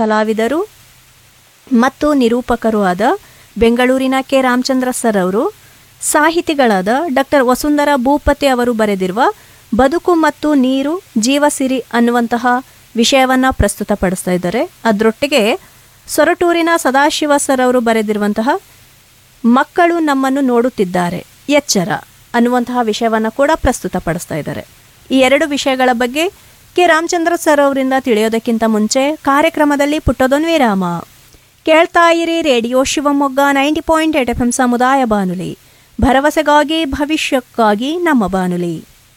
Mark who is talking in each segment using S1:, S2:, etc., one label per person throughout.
S1: ಕಲಾವಿದರು ಮತ್ತು ನಿರೂಪಕರೂ ಆದ ಬೆಂಗಳೂರಿನ ಕೆ ರಾಮಚಂದ್ರ ಸರ್ ಅವರು ಸಾಹಿತಿಗಳಾದ ಡಾಕ್ಟರ್ ವಸುಂಧರ ಭೂಪತಿ ಅವರು ಬರೆದಿರುವ ಬದುಕು ಮತ್ತು ನೀರು ಜೀವಸಿರಿ ಅನ್ನುವಂತಹ ವಿಷಯವನ್ನು ಪ್ರಸ್ತುತಪಡಿಸ್ತಾ ಇದ್ದಾರೆ ಅದರೊಟ್ಟಿಗೆ ಸೊರಟೂರಿನ ಸದಾಶಿವ ಸರ್ ಅವರು ಬರೆದಿರುವಂತಹ ಮಕ್ಕಳು ನಮ್ಮನ್ನು ನೋಡುತ್ತಿದ್ದಾರೆ ಎಚ್ಚರ ಅನ್ನುವಂತಹ ವಿಷಯವನ್ನು ಕೂಡ ಪ್ರಸ್ತುತಪಡಿಸ್ತಾ ಇದ್ದಾರೆ ಈ ಎರಡು ವಿಷಯಗಳ ಬಗ್ಗೆ ಕೆ ರಾಮಚಂದ್ರ ಸರ್ ಅವರಿಂದ ತಿಳಿಯೋದಕ್ಕಿಂತ ಮುಂಚೆ ಕಾರ್ಯಕ್ರಮದಲ್ಲಿ ಪುಟ್ಟದೊಂದು ವಿರಾಮ ಕೇಳ್ತಾ ಇರಿ radio Shivamogga ninety point eight F M ಸಮುದಾಯ ಬಾನುಲಿ ಭರವಸೆಗಾಗಿ ಭವಿಷ್ಯಕ್ಕಾಗಿ ನಮ್ಮ ಬಾನುಲಿ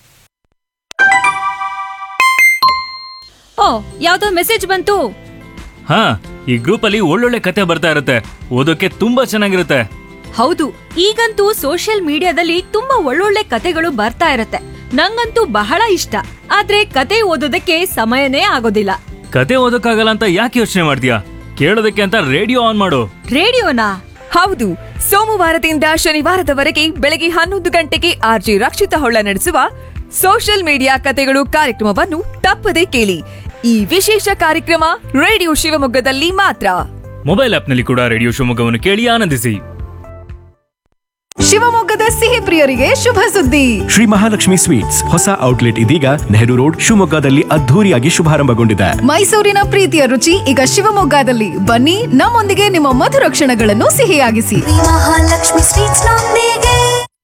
S2: ಓ ಯಾವ್ದೋ ಮೆಸೇಜ್ ಬಂತು
S3: ಹಾ ಈ ಗ್ರೂಪ್ ಅಲ್ಲಿ ಒಳ್ಳೊಳ್ಳೆ ಕತೆ ಬರ್ತಾ ಇರುತ್ತೆ ಓದೋಕೆ ತುಂಬಾ ಚೆನ್ನಾಗಿರುತ್ತೆ
S2: ಹೌದು ಈಗಂತೂ ಸೋಷಿಯಲ್ ಮೀಡಿಯಾದಲ್ಲಿ ತುಂಬಾ ಒಳ್ಳೊಳ್ಳೆ ಕತೆಗಳು ಬರ್ತಾ ಇರತ್ತೆ ನಂಗಂತೂ ಬಹಳ ಇಷ್ಟ ಆದ್ರೆ ಕತೆ ಓದೋದಕ್ಕೆ ಸಮಯನೇ ಆಗೋದಿಲ್ಲ
S3: ಕತೆ ಓದೋಕ್ಕಾಗಲ್ಲ ಅಂತ ಯಾಕೆ ಯೋಚನೆ ಮಾಡ್ತೀಯಾ ಕೇಳೋದಕ್ಕೆ ಅಂತ ರೇಡಿಯೋ ಆನ್ ಮಾಡು
S2: ರೇಡಿಯೋನಾ
S4: ಹೌದು ಸೋಮವಾರದಿಂದ ಶನಿವಾರದವರೆಗೆ ಬೆಳಗ್ಗೆ ಹನ್ನೊಂದು ಗಂಟೆಗೆ ಆರ್ಜಿ ರಕ್ಷಿತ ಹೊಳ್ಳ ನಡೆಸುವ ಸೋಷಿಯಲ್ ಮೀಡಿಯಾ ಕತೆಗಳು ಕಾರ್ಯಕ್ರಮವನ್ನು ತಪ್ಪದೆ ಕೇಳಿ ಈ ವಿಶೇಷ ಕಾರ್ಯಕ್ರಮ ರೇಡಿಯೋ ಶಿವಮೊಗ್ಗದಲ್ಲಿ ಮಾತ್ರ
S3: ಮೊಬೈಲ್ ಆಪ್ನಲ್ಲಿ ಕೂಡ ರೇಡಿಯೋ ಶಿವಮೊಗ್ಗವನ್ನು ಕೇಳಿ ಆನಂದಿಸಿ
S4: ಶಿವಮೊಗ್ಗದ ಸಿಹಿ ಪ್ರಿಯರಿಗೆ ಶುಭ ಸುದ್ದಿ
S5: ಶ್ರೀ ಮಹಾಲಕ್ಷ್ಮಿ ಸ್ವೀಟ್ಸ್ ಹೊಸ ಔಟ್ಲೆಟ್ ಇದೀಗ ನೆಹರು ರೋಡ್ ಶಿವಮೊಗ್ಗದಲ್ಲಿ ಅದ್ಧೂರಿಯಾಗಿ ಶುಭಾರಂಭಗೊಂಡಿದೆ
S4: ಮೈಸೂರಿನ ಪ್ರೀತಿಯ ರುಚಿ ಈಗ ಶಿವಮೊಗ್ಗದಲ್ಲಿ ಬನ್ನಿ ನಮ್ಮೊಂದಿಗೆ ನಿಮ್ಮ ಮಧುರ ಕ್ಷಣಗಳನ್ನು ಸಿಹಿಯಾಗಿಸಿ
S6: ಮಹಾಲಕ್ಷ್ಮಿ ಸ್ವೀಟ್ಸ್ ನೊಂದಿಗೆ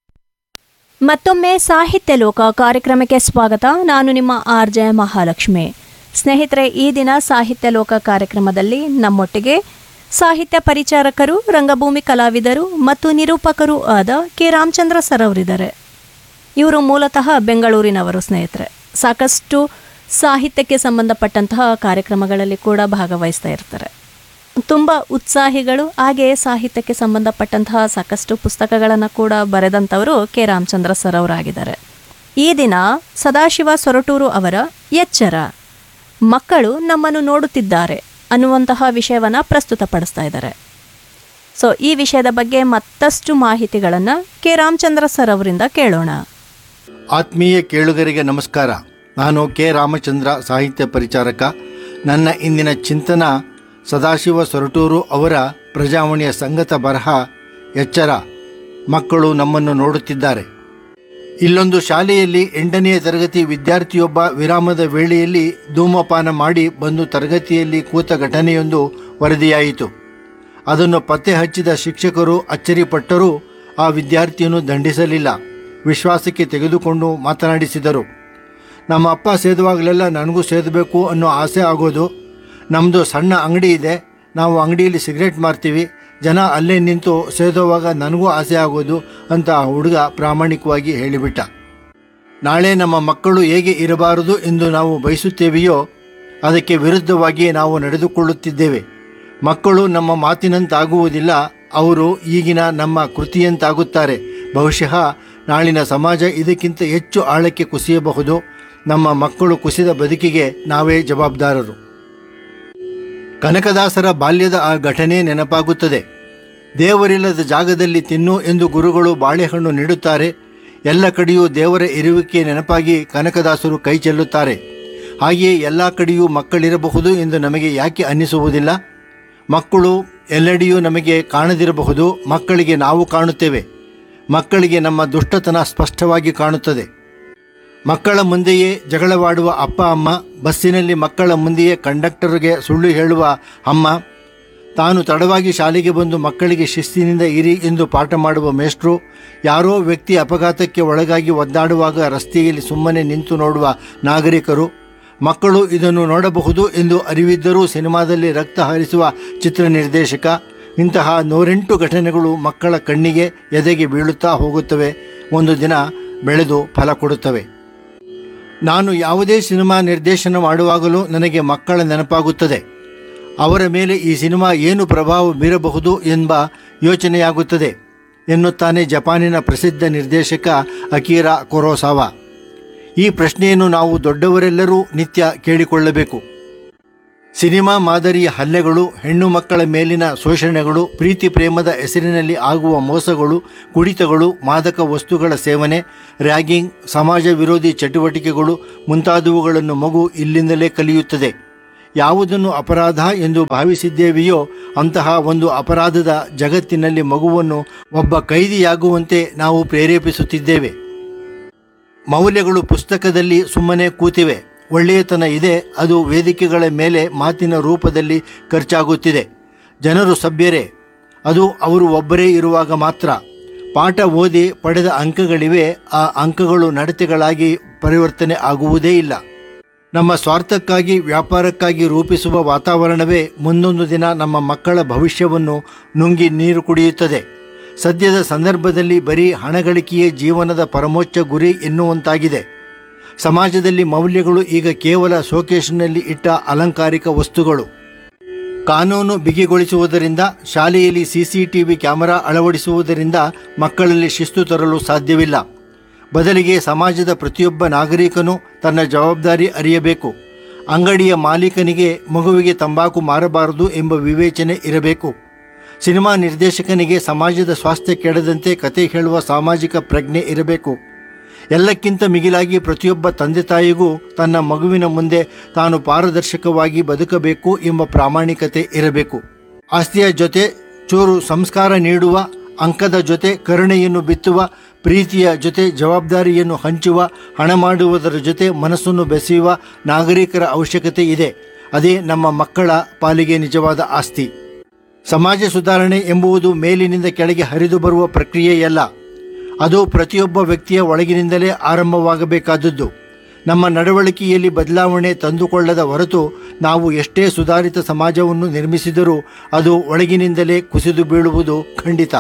S1: ಮತ್ತೊಮ್ಮೆ ಸಾಹಿತ್ಯ ಲೋಕ ಕಾರ್ಯಕ್ರಮಕ್ಕೆ ಸ್ವಾಗತ ನಾನು ನಿಮ್ಮ ಆರ್ ಜೆ ಮಹಾಲಕ್ಷ್ಮಿ ಸ್ನೇಹಿತರೆ ಈ ದಿನ ಸಾಹಿತ್ಯ ಲೋಕ ಕಾರ್ಯಕ್ರಮದಲ್ಲಿ ನಮ್ಮೊಟ್ಟಿಗೆ ಸಾಹಿತ್ಯ ಪರಿಚಾರಕರು ರಂಗಭೂಮಿ ಕಲಾವಿದರು ಮತ್ತು ನಿರೂಪಕರು ಆದ ಕೆ ರಾಮಚಂದ್ರ ಸರ್ ಅವರಿದ್ದಾರೆ ಇವರು ಮೂಲತಃ ಬೆಂಗಳೂರಿನವರು ಸ್ನೇಹಿತರೆ ಸಾಕಷ್ಟು ಸಾಹಿತ್ಯಕ್ಕೆ ಸಂಬಂಧಪಟ್ಟಂತಹ ಕಾರ್ಯಕ್ರಮಗಳಲ್ಲಿ ಕೂಡ ಭಾಗವಹಿಸ್ತಾ ಇರ್ತಾರೆ ತುಂಬ ಉತ್ಸಾಹಿಗಳು ಹಾಗೆಯೇ ಸಾಹಿತ್ಯಕ್ಕೆ ಸಂಬಂಧಪಟ್ಟಂತಹ ಸಾಕಷ್ಟು ಪುಸ್ತಕಗಳನ್ನು ಕೂಡ ಬರೆದಂಥವರು ಕೆ ರಾಮಚಂದ್ರ ಸರ್ ಅವರಾಗಿದ್ದಾರೆ ಈ ದಿನ ಸದಾಶಿವ ಸೊರಟೂರು ಅವರ ಎಚ್ಚರ ಮಕ್ಕಳು ನಮ್ಮನ್ನು ನೋಡುತ್ತಿದ್ದಾರೆ ಅನ್ನುವಂತಹ ವಿಷಯವನ್ನು ಪ್ರಸ್ತುತಪಡಿಸ್ತಾ ಇದ್ದಾರೆ ಸೊ ಈ ವಿಷಯದ ಬಗ್ಗೆ ಮತ್ತಷ್ಟು ಮಾಹಿತಿಗಳನ್ನು ಕೆ ರಾಮಚಂದ್ರ ಸರ್ ಅವರಿಂದ ಕೇಳೋಣ
S7: ಆತ್ಮೀಯ ಕೇಳುಗರಿಗೆ ನಮಸ್ಕಾರ ನಾನು ಕೆ ರಾಮಚಂದ್ರ ಸಾಹಿತ್ಯ ಪರಿಚಾರಕ ನನ್ನ ಇಂದಿನ ಚಿಂತನ ಸದಾಶಿವ ಸೊರಟೂರು ಅವರ ಪ್ರಜಾವಾಣಿಯ ಸಂಗತ ಬರಹ ಎಚ್ಚರ ಮಕ್ಕಳು ನಮ್ಮನ್ನು ನೋಡುತ್ತಿದ್ದಾರೆ ಇಲ್ಲೊಂದು ಶಾಲೆಯಲ್ಲಿ ಎಂಟನೆಯ ತರಗತಿ ವಿದ್ಯಾರ್ಥಿಯೊಬ್ಬ ವಿರಾಮದ ವೇಳೆಯಲ್ಲಿ ಧೂಮಪಾನ ಮಾಡಿ ಬಂದು ತರಗತಿಯಲ್ಲಿ ಕೂತ ಘಟನೆಯೊಂದು ವರದಿಯಾಯಿತು ಅದನ್ನು ಪತ್ತೆ ಹಚ್ಚಿದ ಶಿಕ್ಷಕರು ಅಚ್ಚರಿಪಟ್ಟರೂ ಆ ವಿದ್ಯಾರ್ಥಿಯನ್ನು ದಂಡಿಸಲಿಲ್ಲ ವಿಶ್ವಾಸಕ್ಕೆ ತೆಗೆದುಕೊಂಡು ಮಾತನಾಡಿಸಿದರು ನಮ್ಮ ಅಪ್ಪ ಸೇದುವಾಗಲೆಲ್ಲ ನನಗೂ ಸೇದಬೇಕು ಅನ್ನೋ ಆಸೆ ಆಗೋದು ನಮ್ಮದು ಸಣ್ಣ ಅಂಗಡಿ ಇದೆ ನಾವು ಅಂಗಡಿಯಲ್ಲಿ ಸಿಗರೇಟ್ ಮಾರ್ತೀವಿ ಜನ ಅಲ್ಲೇ ನಿಂತು ಸೇದೋವಾಗ ನನಗೂ ಆಸೆ ಆಗೋದು ಅಂತ ಆ ಹುಡುಗ ಪ್ರಾಮಾಣಿಕವಾಗಿ ಹೇಳಿಬಿಟ್ಟ ನಾಳೆ ನಮ್ಮ ಮಕ್ಕಳು ಹೇಗೆ ಇರಬಾರದು ಎಂದು ನಾವು ಬಯಸುತ್ತೇವೆಯೋ ಅದಕ್ಕೆ ವಿರುದ್ಧವಾಗಿ ನಾವು ನಡೆದುಕೊಳ್ಳುತ್ತಿದ್ದೇವೆ ಮಕ್ಕಳು ನಮ್ಮ ಮಾತಿನಂತಾಗುವುದಿಲ್ಲ ಅವರು ಈಗಿನ ನಮ್ಮ ಕೃತಿಯಂತಾಗುತ್ತಾರೆ ಬಹುಶಃ ನಾಳಿನ ಸಮಾಜ ಇದಕ್ಕಿಂತ ಹೆಚ್ಚು ಆಳಕ್ಕೆ ಕುಸಿಯಬಹುದು ನಮ್ಮ ಮಕ್ಕಳು ಕುಸಿದ ಬದುಕಿಗೆ ನಾವೇ ಜವಾಬ್ದಾರರು ಕನಕದಾಸರ ಬಾಲ್ಯದ ಆ ಘಟನೆ ನೆನಪಾಗುತ್ತದೆ ದೇವರಿಲ್ಲದ ಜಾಗದಲ್ಲಿ ತಿನ್ನು ಎಂದು ಗುರುಗಳು ಬಾಳೆಹಣ್ಣು ನೀಡುತ್ತಾರೆ ಎಲ್ಲ ಕಡೆಯೂ ದೇವರ ಇರುವಿಕೆ ನೆನಪಾಗಿ ಕನಕದಾಸರು ಕೈ ಚೆಲ್ಲುತ್ತಾರೆ ಹಾಗೆಯೇ ಎಲ್ಲ ಕಡೆಯೂ ಮಕ್ಕಳಿರಬಹುದು ಎಂದು ನಮಗೆ ಯಾಕೆ ಅನ್ನಿಸುವುದಿಲ್ಲ ಮಕ್ಕಳು ಎಲ್ಲೆಡೆಯೂ ನಮಗೆ ಕಾಣದಿರಬಹುದು ಮಕ್ಕಳಿಗೆ ನಾವು ಕಾಣುತ್ತೇವೆ ಮಕ್ಕಳಿಗೆ ನಮ್ಮ ದುಷ್ಟತನ ಸ್ಪಷ್ಟವಾಗಿ ಕಾಣುತ್ತದೆ ಮಕ್ಕಳ ಮುಂದೆಯೇ ಜಗಳವಾಡುವ ಅಪ್ಪ ಅಮ್ಮ ಬಸ್ಸಿನಲ್ಲಿ ಮಕ್ಕಳ ಮುಂದೆಯೇ ಕಂಡಕ್ಟರ್ಗೆ ಸುಳ್ಳು ಹೇಳುವ ಅಮ್ಮ ತಾನು ತಡವಾಗಿ ಶಾಲೆಗೆ ಬಂದು ಮಕ್ಕಳಿಗೆ ಶಿಸ್ತಿನಿಂದ ಇರಿ ಎಂದು ಪಾಠ ಮಾಡುವ ಮೇಷ್ಟ್ರು ಯಾರೋ ವ್ಯಕ್ತಿ ಅಪಘಾತಕ್ಕೆ ಒಳಗಾಗಿ ಒದ್ದಾಡುವಾಗ ರಸ್ತೆಯಲ್ಲಿ ಸುಮ್ಮನೆ ನಿಂತು ನೋಡುವ ನಾಗರಿಕರು ಮಕ್ಕಳು ಇದನ್ನು ನೋಡಬಹುದು ಎಂದು ಅರಿವಿದ್ದರೂ ಸಿನಿಮಾದಲ್ಲಿ ರಕ್ತ ಹರಿಸುವ ಚಿತ್ರ ನಿರ್ದೇಶಕ ಇಂತಹ ನೂರೆಂಟು ಘಟನೆಗಳು ಮಕ್ಕಳ ಕಣ್ಣಿಗೆ ಎದೆಗೆ ಬೀಳುತ್ತಾ ಹೋಗುತ್ತವೆ ಒಂದು ದಿನ ಬೆಳೆದು ಫಲ ಕೊಡುತ್ತವೆ ನಾನು ಯಾವುದೇ ಸಿನಿಮಾ ನಿರ್ದೇಶನ ಮಾಡುವಾಗಲೂ ನನಗೆ ಮಕ್ಕಳ ನೆನಪಾಗುತ್ತದೆ ಅವರ ಮೇಲೆ ಈ ಸಿನಿಮಾ ಏನು ಪ್ರಭಾವ ಬೀರಬಹುದು ಎಂಬ ಯೋಚನೆಯಾಗುತ್ತದೆ ಎನ್ನುತ್ತಾನೆ ಜಪಾನಿನ ಪ್ರಸಿದ್ಧ ನಿರ್ದೇಶಕ ಅಕೀರಾ ಕೊರೋಸಾವಾ ಈ ಪ್ರಶ್ನೆಯನ್ನು ನಾವು ದೊಡ್ಡವರೆಲ್ಲರೂ ನಿತ್ಯ ಕೇಳಿಕೊಳ್ಳಬೇಕು ಸಿನಿಮಾ ಮಾದರಿಯ ಹಲ್ಲೆಗಳು ಹೆಣ್ಣು ಮಕ್ಕಳ ಮೇಲಿನ ಶೋಷಣೆಗಳು ಪ್ರೀತಿ ಪ್ರೇಮದ ಹೆಸರಿನಲ್ಲಿ ಆಗುವ ಮೋಸಗಳು ಕುಡಿತಗಳು ಮಾದಕ ವಸ್ತುಗಳ ಸೇವನೆ ರ್ಯಾಗಿಂಗ್ ಸಮಾಜ ವಿರೋಧಿ ಚಟುವಟಿಕೆಗಳು ಮುಂತಾದವುಗಳನ್ನು ಮಗು ಇಲ್ಲಿಂದಲೇ ಕಲಿಯುತ್ತದೆ ಯಾವುದನ್ನು ಅಪರಾಧ ಎಂದು ಭಾವಿಸಿದ್ದೇವೆಯೋ ಅಂತಹ ಒಂದು ಅಪರಾಧದ ಜಗತ್ತಿನಲ್ಲಿ ಮಗುವನ್ನು ಒಬ್ಬ ಕೈದಿಯಾಗುವಂತೆ ನಾವು ಪ್ರೇರೇಪಿಸುತ್ತಿದ್ದೇವೆ ಮೌಲ್ಯಗಳು ಪುಸ್ತಕದಲ್ಲಿ ಸುಮ್ಮನೆ ಕೂತಿವೆ ಒಳ್ಳೆಯತನ ಇದೆ ಅದು ವೇದಿಕೆಗಳ ಮೇಲೆ ಮಾತಿನ ರೂಪದಲ್ಲಿ ಖರ್ಚಾಗುತ್ತಿದೆ ಜನರು ಸಭ್ಯರೇ ಅದು ಅವರು ಒಬ್ಬರೇ ಇರುವಾಗ ಮಾತ್ರ ಪಾಠ ಓದಿ ಪಡೆದ ಅಂಕಗಳಿವೆ ಆ ಅಂಕಗಳು ನಡತೆಗಳಾಗಿ ಪರಿವರ್ತನೆ ಆಗುವುದೇ ಇಲ್ಲ ನಮ್ಮ ಸ್ವಾರ್ಥಕ್ಕಾಗಿ ವ್ಯಾಪಾರಕ್ಕಾಗಿ ರೂಪಿಸುವ ವಾತಾವರಣವೇ ಮುಂದೊಂದು ದಿನ ನಮ್ಮ ಮಕ್ಕಳ ಭವಿಷ್ಯವನ್ನು ನುಂಗಿ ನೀರು ಕುಡಿಯುತ್ತದೆ ಸದ್ಯದ ಸಂದರ್ಭದಲ್ಲಿ ಬರೀ ಹಣಗಳಿಕೆಯೇ ಜೀವನದ ಪರಮೋಚ್ಚ ಗುರಿ ಎನ್ನುವಂತಾಗಿದೆ ಸಮಾಜದಲ್ಲಿ ಮೌಲ್ಯಗಳು ಈಗ ಕೇವಲ ಶೋಕೇಶ್ನಲ್ಲಿ ಇಟ್ಟ ಅಲಂಕಾರಿಕ ವಸ್ತುಗಳು ಕಾನೂನು ಬಿಗಿಗೊಳಿಸುವುದರಿಂದ ಶಾಲೆಯಲ್ಲಿ ಸಿಸಿಟಿವಿ ಕ್ಯಾಮೆರಾ ಅಳವಡಿಸುವುದರಿಂದ ಮಕ್ಕಳಲ್ಲಿ ಶಿಸ್ತು ತರಲು ಸಾಧ್ಯವಿಲ್ಲ ಬದಲಿಗೆ ಸಮಾಜದ ಪ್ರತಿಯೊಬ್ಬ ನಾಗರಿಕನೂ ತನ್ನ ಜವಾಬ್ದಾರಿ ಅರಿಯಬೇಕು ಅಂಗಡಿಯ ಮಾಲೀಕನಿಗೆ ಮಗುವಿಗೆ ತಂಬಾಕು ಮಾರಬಾರದು ಎಂಬ ವಿವೇಚನೆ ಇರಬೇಕು ಸಿನಿಮಾ ನಿರ್ದೇಶಕನಿಗೆ ಸಮಾಜದ ಸ್ವಾಸ್ಥ್ಯ ಕೆಡದಂತೆ ಕತೆ ಹೇಳುವ ಸಾಮಾಜಿಕ ಪ್ರಜ್ಞೆ ಇರಬೇಕು ಎಲ್ಲಕ್ಕಿಂತ ಮಿಗಿಲಾಗಿ ಪ್ರತಿಯೊಬ್ಬ ತಂದೆ ತಾಯಿಗೂ ತನ್ನ ಮಗುವಿನ ಮುಂದೆ ತಾನು ಪಾರದರ್ಶಕವಾಗಿ ಬದುಕಬೇಕು ಎಂಬ ಪ್ರಾಮಾಣಿಕತೆ ಇರಬೇಕು ಆಸ್ತಿಯ ಜೊತೆ ಚೂರು ಸಂಸ್ಕಾರ ನೀಡುವ ಅಂಕದ ಜೊತೆ ಕರುಣೆಯನ್ನು ಬಿತ್ತುವ ಪ್ರೀತಿಯ ಜೊತೆ ಜವಾಬ್ದಾರಿಯನ್ನು ಹಂಚುವ ಹಣ ಮಾಡುವುದರ ಜೊತೆ ಮನಸ್ಸನ್ನು ಬೆಸೆಯುವ ನಾಗರಿಕರ ಅವಶ್ಯಕತೆ ಇದೆ ಅದೇ ನಮ್ಮ ಮಕ್ಕಳ ಪಾಲಿಗೆ ನಿಜವಾದ ಆಸ್ತಿ ಸಮಾಜ ಸುಧಾರಣೆ ಎಂಬುದು ಮೇಲಿನಿಂದ ಕೆಳಗೆ ಹರಿದು ಬರುವ ಪ್ರಕ್ರಿಯೆಯಲ್ಲ ಅದು ಪ್ರತಿಯೊಬ್ಬ ವ್ಯಕ್ತಿಯ ಒಳಗಿನಿಂದಲೇ ಆರಂಭವಾಗಬೇಕಾದದ್ದು ನಮ್ಮ ನಡವಳಿಕೆಯಲ್ಲಿ ಬದಲಾವಣೆ ತಂದುಕೊಳ್ಳದ ಹೊರತು ನಾವು ಎಷ್ಟೇ ಸುಧಾರಿತ ಸಮಾಜವನ್ನು ನಿರ್ಮಿಸಿದರೂ ಅದು ಒಳಗಿನಿಂದಲೇ ಕುಸಿದು ಬೀಳುವುದು ಖಂಡಿತ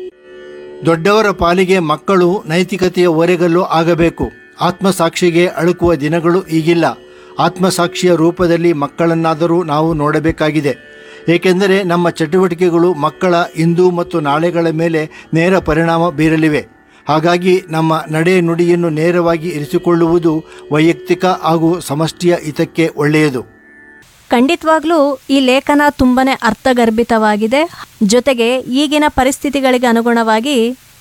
S7: ದೊಡ್ಡವರ ಪಾಲಿಗೆ ಮಕ್ಕಳು ನೈತಿಕತೆಯ ಒರೆಗಲ್ಲು ಆಗಬೇಕು ಆತ್ಮಸಾಕ್ಷಿಗೆ ಅಳುಕುವ ದಿನಗಳು ಈಗಿಲ್ಲ ಆತ್ಮಸಾಕ್ಷಿಯ ರೂಪದಲ್ಲಿ ಮಕ್ಕಳನ್ನಾದರೂ ನಾವು ನೋಡಬೇಕಾಗಿದೆ ಏಕೆಂದರೆ ನಮ್ಮ ಚಟುವಟಿಕೆಗಳು ಮಕ್ಕಳ ಇಂದು ಮತ್ತು ನಾಳೆಗಳ ಮೇಲೆ ನೇರ ಪರಿಣಾಮ ಬೀರಲಿವೆ ಹಾಗಾಗಿ ನಮ್ಮ ನಡೆ ನುಡಿಯನ್ನು ನೇರವಾಗಿ ಇರಿಸಿಕೊಳ್ಳುವುದು ವೈಯಕ್ತಿಕ ಹಾಗೂ ಸಮಷ್ಟಿಯ ಹಿತಕ್ಕೆ ಒಳ್ಳೆಯದು
S1: ಖಂಡಿತವಾಗ್ಲೂ ಈ ಲೇಖನ ತುಂಬಾನೇ ಅರ್ಥಗರ್ಭಿತವಾಗಿದೆ ಜೊತೆಗೆ ಈಗಿನ ಪರಿಸ್ಥಿತಿಗಳಿಗೆ ಅನುಗುಣವಾಗಿ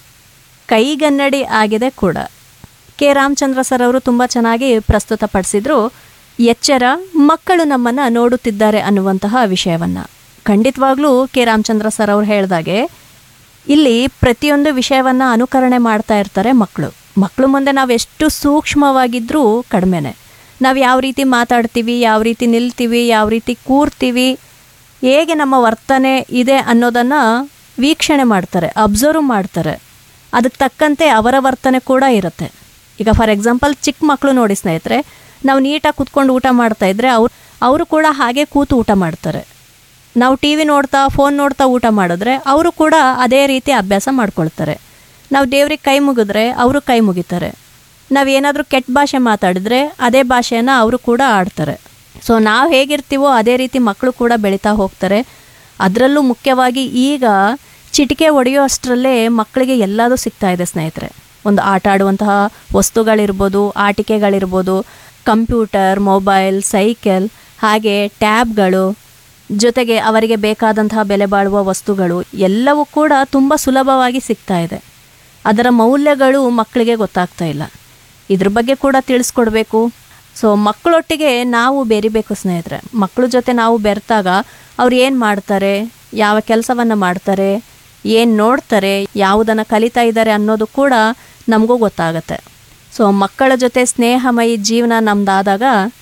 S1: ಕೈಗನ್ನಡಿ ಆಗಿದೆ ಕೂಡ ಕೆ ರಾಮಚಂದ್ರ ಸರ್ ಅವರು ತುಂಬ ಚೆನ್ನಾಗಿ ಪ್ರಸ್ತುತಪಡಿಸಿದ್ರು ಎಚ್ಚರ ಮಕ್ಕಳು ನಮ್ಮನ್ನು ನೋಡುತ್ತಿದ್ದಾರೆ ಅನ್ನುವಂತಹ ವಿಷಯವನ್ನು ಖಂಡಿತವಾಗ್ಲೂ ಕೆ ರಾಮಚಂದ್ರ ಸರ್ ಅವರು ಹೇಳ್ದಾಗೆ ಇಲ್ಲಿ ಪ್ರತಿಯೊಂದು ವಿಷಯವನ್ನು ಅನುಕರಣೆ ಮಾಡ್ತಾ ಇರ್ತಾರೆ ಮಕ್ಕಳು ಮಕ್ಕಳು ಮುಂದೆ ನಾವು ಎಷ್ಟು ಸೂಕ್ಷ್ಮವಾಗಿದ್ದರೂ ಕಡಿಮೆನೆ ನಾವು ಯಾವ ರೀತಿ ಮಾತಾಡ್ತೀವಿ ಯಾವ ರೀತಿ ನಿಲ್ತೀವಿ ಯಾವ ರೀತಿ ಕೂರ್ತೀವಿ ಹೇಗೆ ನಮ್ಮ ವರ್ತನೆ ಇದೆ ಅನ್ನೋದನ್ನು ವೀಕ್ಷಣೆ ಮಾಡ್ತಾರೆ ಅಬ್ಸರ್ವ್ ಮಾಡ್ತಾರೆ ಅದಕ್ಕೆ ತಕ್ಕಂತೆ ಅವರ ವರ್ತನೆ ಕೂಡ ಇರುತ್ತೆ ಈಗ ಫಾರ್ ಎಕ್ಸಾಂಪಲ್ ಚಿಕ್ಕ ಮಕ್ಕಳು ನೋಡಿ ಸ್ನೇಹಿತರೆ ನಾವು ನೀಟಾಗಿ ಕೂತ್ಕೊಂಡು ಊಟ ಮಾಡ್ತಾ ಇದ್ರೆ ಅವ್ರು ಅವರು ಕೂಡ ಹಾಗೆ ಕೂತು ಊಟ ಮಾಡ್ತಾರೆ ನಾವು ಟಿ ವಿ ನೋಡ್ತಾ ಫೋನ್ ನೋಡ್ತಾ ಊಟ ಮಾಡಿದ್ರೆ ಅವರು ಕೂಡ ಅದೇ ರೀತಿ ಅಭ್ಯಾಸ ಮಾಡ್ಕೊಳ್ತಾರೆ ನಾವು ದೇವ್ರಿಗೆ ಕೈ ಮುಗಿದ್ರೆ ಅವರು ಕೈ ಮುಗಿತಾರೆ ನಾವು ಏನಾದರೂ ಕೆಟ್ಟ ಭಾಷೆ ಮಾತಾಡಿದ್ರೆ ಅದೇ ಭಾಷೆನ ಅವರು ಕೂಡ ಆಡ್ತಾರೆ ಸೊ ನಾವು ಹೇಗಿರ್ತೀವೋ ಅದೇ ರೀತಿ ಮಕ್ಕಳು ಕೂಡ ಬೆಳೀತಾ ಹೋಗ್ತಾರೆ ಅದರಲ್ಲೂ ಮುಖ್ಯವಾಗಿ ಈಗ ಚಿಟಿಕೆ ಹೊಡೆಯೋ ಅಷ್ಟರಲ್ಲೇ ಮಕ್ಕಳಿಗೆ ಎಲ್ಲದೂ ಸಿಗ್ತಾ ಇದೆ ಸ್ನೇಹಿತರೆ ಒಂದು ಆಟ ಆಡುವಂತಹ ವಸ್ತುಗಳಿರ್ಬೋದು ಆಟಿಕೆಗಳಿರ್ಬೋದು ಕಂಪ್ಯೂಟರ್ ಮೊಬೈಲ್ ಸೈಕಲ್ ಹಾಗೆ ಟ್ಯಾಬ್ಗಳು ಜೊತೆಗೆ ಅವರಿಗೆ ಬೇಕಾದಂತಹ ಬೆಲೆ ಬಾಳುವ ವಸ್ತುಗಳು ಎಲ್ಲವೂ ಕೂಡ ತುಂಬ ಸುಲಭವಾಗಿ ಸಿಗ್ತಾ ಇದೆ ಅದರ ಮೌಲ್ಯಗಳು ಮಕ್ಕಳಿಗೆ ಗೊತ್ತಾಗ್ತಾ ಇಲ್ಲ ಇದ್ರ ಬಗ್ಗೆ ಕೂಡ ತಿಳಿಸ್ಕೊಡ್ಬೇಕು ಸೊ ಮಕ್ಕಳೊಟ್ಟಿಗೆ ನಾವು ಬೆರಿಬೇಕು ಸ್ನೇಹಿತರೆ ಮಕ್ಕಳ ಜೊತೆ ನಾವು ಬೆರೆತಾಗ ಅವ್ರು ಏನು ಮಾಡ್ತಾರೆ ಯಾವ ಕೆಲಸವನ್ನು ಮಾಡ್ತಾರೆ ಏನು ನೋಡ್ತಾರೆ ಯಾವುದನ್ನು ಕಲಿತಾ ಇದ್ದಾರೆ ಅನ್ನೋದು ಕೂಡ ನಮಗೂ ಗೊತ್ತಾಗತ್ತೆ ಸೊ ಮಕ್ಕಳ ಜೊತೆ ಸ್ನೇಹಮಯಿ ಜೀವನ ನಮ್ದಾದಾಗ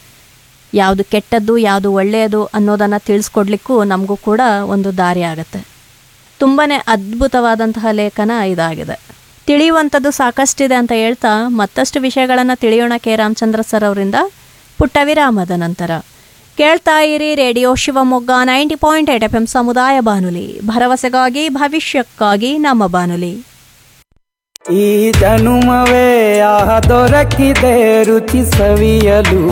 S1: ಯಾವುದು ಕೆಟ್ಟದ್ದು ಯಾವುದು ಒಳ್ಳೆಯದು ಅನ್ನೋದನ್ನು ತಿಳಿಸ್ಕೊಡ್ಲಿಕ್ಕೂ ನಮಗೂ ಕೂಡ ಒಂದು ದಾರಿ ಆಗುತ್ತೆ ತುಂಬಾ ಅದ್ಭುತವಾದಂತಹ ಲೇಖನ ಇದಾಗಿದೆ ತಿಳಿಯುವಂಥದ್ದು ಸಾಕಷ್ಟಿದೆ ಅಂತ ಹೇಳ್ತಾ ಮತ್ತಷ್ಟು ವಿಷಯಗಳನ್ನು ತಿಳಿಯೋಣ ಕೆ ರಾಮಚಂದ್ರ ಸರ್ ಅವರಿಂದ ಪುಟ್ಟ ವಿರಾಮದ ನಂತರ ಕೇಳ್ತಾ ಇರಿ radio Shivamogga ninety point eight F M ಸಮುದಾಯ ಬಾನುಲಿ ಭರವಸೆಗಾಗಿ ಭವಿಷ್ಯಕ್ಕಾಗಿ ನಮ್ಮ ಬಾನುಲಿ
S8: ಈ ಜನುಮವೇ ಆಹ ದೊರಕಿದೆ ರುಚಿ ಸವಿಯಲು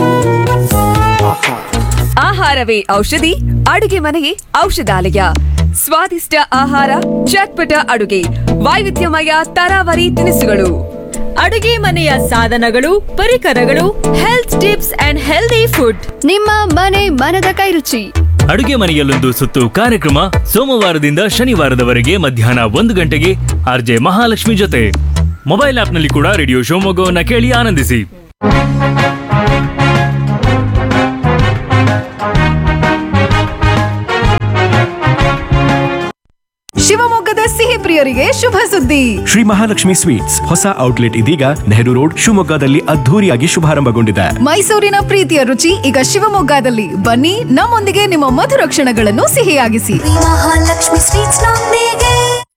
S8: ಆಹಾ
S4: ಆಹಾರವೇ ಔಷಧಿ ಅಡುಗೆ ಮನೆಯೇ ಔಷಧಾಲಯ ಸ್ವಾದಿಷ್ಟ ಆಹಾರ ಚಟ್ಪಟ ಅಡುಗೆ ವೈವಿಧ್ಯಮಯ ತರಾವರಿ ತಿನಿಸುಗಳು
S2: ಅಡುಗೆ ಮನೆಯ ಸಾಧನಗಳು ಪರಿಕರಗಳು health tips and healthy food
S9: ನಿಮ್ಮ ಮನೆ ಮನದ ಕೈರುಚಿ
S3: ಅಡುಗೆ ಮನೆಯಲ್ಲೊಂದು ಸುತ್ತು ಕಾರ್ಯಕ್ರಮ ಸೋಮವಾರದಿಂದ ಶನಿವಾರದವರೆಗೆ ಮಧ್ಯಾಹ್ನ ಒಂದು ಗಂಟೆಗೆ ಆರ್ಜೆ ಮಹಾಲಕ್ಷ್ಮಿ ಜೊತೆ ಮೊಬೈಲ್ ಆಪ್ನಲ್ಲಿ ಕೂಡ ರೇಡಿಯೋ ಶಿವಮೊಗ್ಗವನ್ನ ಕೇಳಿ ಆನಂದಿಸಿ
S9: ಶಿವಮೊಗ್ಗದ ಸಿಹಿ ಪ್ರಿಯರಿಗೆ ಶುಭ ಸುದ್ದಿ
S5: ಶ್ರೀ ಮಹಾಲಕ್ಷ್ಮಿ ಸ್ವೀಟ್ಸ್ ಹೊಸ ಔಟ್ಲೆಟ್ ಇದೀಗ ನೆಹರು ರೋಡ್ ಶಿವಮೊಗ್ಗದಲ್ಲಿ ಅದ್ಧೂರಿಯಾಗಿ ಶುಭಾರಂಭಗೊಂಡಿದೆ
S9: ಮೈಸೂರಿನ ಪ್ರೀತಿಯ ರುಚಿ ಈಗ ಶಿವಮೊಗ್ಗದಲ್ಲಿ ಬನ್ನಿ ನಮ್ಮೊಂದಿಗೆ ನಿಮ್ಮ ಮಧುರ ಕ್ಷಣಗಳನ್ನು ಸಿಹಿಯಾಗಿಸಿ
S6: ಶ್ರೀ ಮಹಾಲಕ್ಷ್ಮಿ ಸ್ವೀಟ್ಸ್ ನೊಂದಿಗೆ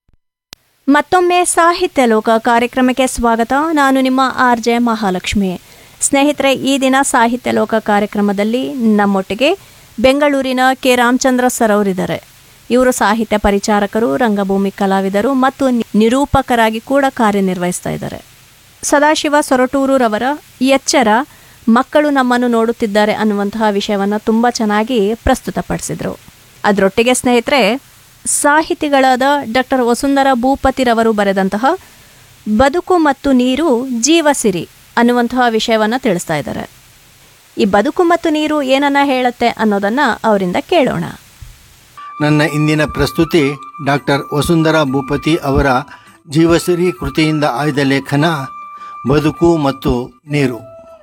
S1: ಮತ್ತೊಮ್ಮೆ ಸಾಹಿತ್ಯ ಲೋಕ ಕಾರ್ಯಕ್ರಮಕ್ಕೆ ಸ್ವಾಗತ ನಾನು ನಿಮ್ಮ ಆರ್ ಜೆ ಮಹಾಲಕ್ಷ್ಮಿ ಸ್ನೇಹಿತರೆ ಈ ದಿನ ಸಾಹಿತ್ಯ ಲೋಕ ಕಾರ್ಯಕ್ರಮದಲ್ಲಿ ನಮ್ಮೊಟ್ಟಿಗೆ ಬೆಂಗಳೂರಿನ ಕೆ ರಾಮಚಂದ್ರ ಸರ್ ಅವರಿದ್ದಾರೆ ಇವರು ಸಾಹಿತ್ಯ ಪರಿಚಾರಕರು ರಂಗಭೂಮಿ ಕಲಾವಿದರು ಮತ್ತು ನಿ- ನಿರೂಪಕರಾಗಿ ಕೂಡ ಕಾರ್ಯನಿರ್ವಹಿಸ್ತಾ ಇದ್ದಾರೆ ಸದಾಶಿವ ಸೊರಟೂರುರವರ ಎಚ್ಚರ ಮಕ್ಕಳು ನಮ್ಮನ್ನು ನೋಡುತ್ತಿದ್ದಾರೆ ಅನ್ನುವಂತಹ ವಿಷಯವನ್ನು ತುಂಬ ಚೆನ್ನಾಗಿ ಪ್ರಸ್ತುತಪಡಿಸಿದರು ಅದರೊಟ್ಟಿಗೆ ಸ್ನೇಹಿತರೆ ಸಾಹಿತಿಗಳಾದ ಡಾಕ್ಟರ್ ವಸುಂಧರ ಭೂಪತಿರವರು ಬರೆದಂತಹ ಬದುಕು ಮತ್ತು ನೀರು ಜೀವಸಿರಿ ಅನ್ನುವಂತಹ ವಿಷಯವನ್ನು ತಿಳಿಸ್ತಾ ಇದ್ದಾರೆ ಈ ಬದುಕು ಮತ್ತು ನೀರು ಏನನ್ನ ಹೇಳುತ್ತೆ ಅನ್ನೋದನ್ನು ಅವರಿಂದ ಕೇಳೋಣ
S7: ನನ್ನ ಇಂದಿನ ಪ್ರಸ್ತುತಿ ಡಾಕ್ಟರ್ ವಸುಂಧರಾ ಭೂಪತಿ ಅವರ ಜೀವಸಿರಿ ಕೃತಿಯಿಂದ ಆಯ್ದ ಲೇಖನ ಬದುಕು ಮತ್ತು ನೀರು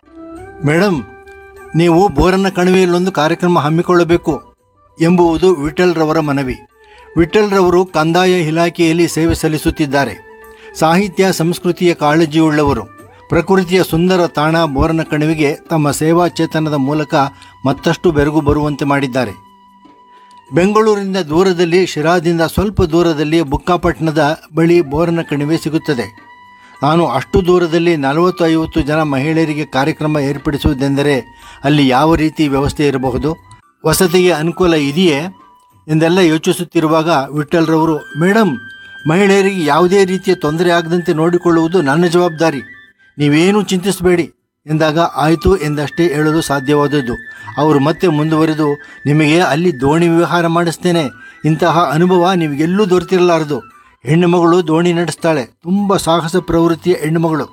S7: ಮೇಡಮ್ ನೀವು ಬೋರನ್ನ ಕಣಿವೆಯಲ್ಲೊಂದು ಕಾರ್ಯಕ್ರಮ ಹಮ್ಮಿಕೊಳ್ಳಬೇಕು ಎಂಬುವುದು ವಿಠಲ್ರವರ ಮನವಿ ವಿಠಲ್ರವರು ಕಂದಾಯ ಇಲಾಖೆಯಲ್ಲಿ ಸೇವೆ ಸಲ್ಲಿಸುತ್ತಿದ್ದಾರೆ ಸಾಹಿತ್ಯ ಸಂಸ್ಕೃತಿಯ ಕಾಳಜಿಯುಳ್ಳವರು ಪ್ರಕೃತಿಯ ಸುಂದರ ತಾಣ ಬೋರನ ಕಣಿವೆಗೆ ತಮ್ಮ ಸೇವಾ ಚೇತನದ ಮೂಲಕ ಮತ್ತಷ್ಟು ಬೆರಗು ಬರುವಂತೆ ಮಾಡಿದ್ದಾರೆ ಬೆಂಗಳೂರಿನಿಂದ ದೂರದಲ್ಲಿ ಶಿರಾದಿಂದ ಸ್ವಲ್ಪ ದೂರದಲ್ಲಿ ಬುಕ್ಕಾಪಟ್ಟಣದ ಬಳಿ ಬೋರನ ಕಣಿವೆ ಸಿಗುತ್ತದೆ ನಾನು ಅಷ್ಟು ದೂರದಲ್ಲಿ ನಲವತ್ತು ಐವತ್ತು ಜನ ಮಹಿಳೆಯರಿಗೆ ಕಾರ್ಯಕ್ರಮ ಏರ್ಪಡಿಸುವುದೆಂದರೆ ಅಲ್ಲಿ ಯಾವ ರೀತಿ ವ್ಯವಸ್ಥೆ ಇರಬಹುದು ವಸತಿಗೆ ಅನುಕೂಲ ಇದೆಯೇ ಎಂದೆಲ್ಲ ಯೋಚಿಸುತ್ತಿರುವಾಗ ವಿಠಲ್ರವರು ಮೇಡಮ್ ಮಹಿಳೆಯರಿಗೆ ಯಾವುದೇ ರೀತಿಯ ತೊಂದರೆ ಆಗದಂತೆ ನೋಡಿಕೊಳ್ಳುವುದು ನನ್ನ ಜವಾಬ್ದಾರಿ ನೀವೇನೂ ಚಿಂತಿಸಬೇಡಿ ಎಂದಾಗ ಆಯಿತು ಎಂದಷ್ಟೇ ಹೇಳಲು ಸಾಧ್ಯವಾದದ್ದು ಅವರು ಮತ್ತೆ ಮುಂದುವರೆದು ನಿಮಗೆ ಅಲ್ಲಿ ದೋಣಿ ವ್ಯವಹಾರ ಮಾಡಿಸ್ತೇನೆ ಇಂತಹ ಅನುಭವ ನಿಮಗೆಲ್ಲೂ ದೊರೆತಿರಲಾರದು ಹೆಣ್ಣುಮಗಳು ದೋಣಿ ನಡೆಸ್ತಾಳೆ ತುಂಬ ಸಾಹಸ ಪ್ರವೃತ್ತಿಯ ಹೆಣ್ಣುಮಗಳು